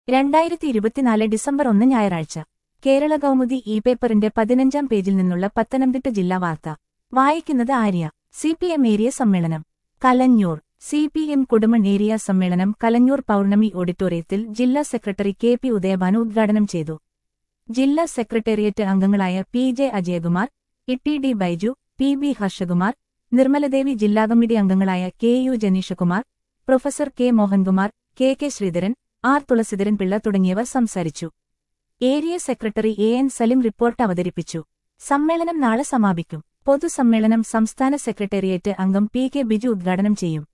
രണ്ടായിരത്തി ഇരുപത്തിനാല് ഡിസംബർ ഒന്ന് ഞായറാഴ്ച കേരള കൗമുദി ഇ പേപ്പറിന്റെ പതിനഞ്ചാം പേജിൽ നിന്നുള്ള പത്തനംതിട്ട ജില്ലാ വാർത്ത വായിക്കുന്നത് Arya C P M area സമ്മേളനം കലഞ്ഞൂർ സി പി എം കുടുംബൻ ഏരിയ സമ്മേളനം കലഞ്ഞൂർ പൗർണമി ഓഡിറ്റോറിയത്തിൽ ജില്ലാ സെക്രട്ടറി കെ പി ഉദയഭാനു ഉദ്ഘാടനം ചെയ്തു ജില്ലാ സെക്രട്ടേറിയറ്റ് അംഗങ്ങളായ P J Ajayakumar E D Baiju P B Harshakumar Nirmaladevi ജില്ലാ കമ്മിറ്റി അംഗങ്ങളായ K U Janeeshkumar professor K Mohankumar K K Sreedharan R Thulasidharan Pillai തുടങ്ങിയവർ സംസാരിച്ചു area secretary A N Salim report അവതരിപ്പിച്ചു സമ്മേളനം നാളെ സമാപിക്കും പൊതുസമ്മേളനം സംസ്ഥാന സെക്രട്ടേറിയറ്റ് അംഗം പി കെ ബിജു ഉദ്ഘാടനം ചെയ്യും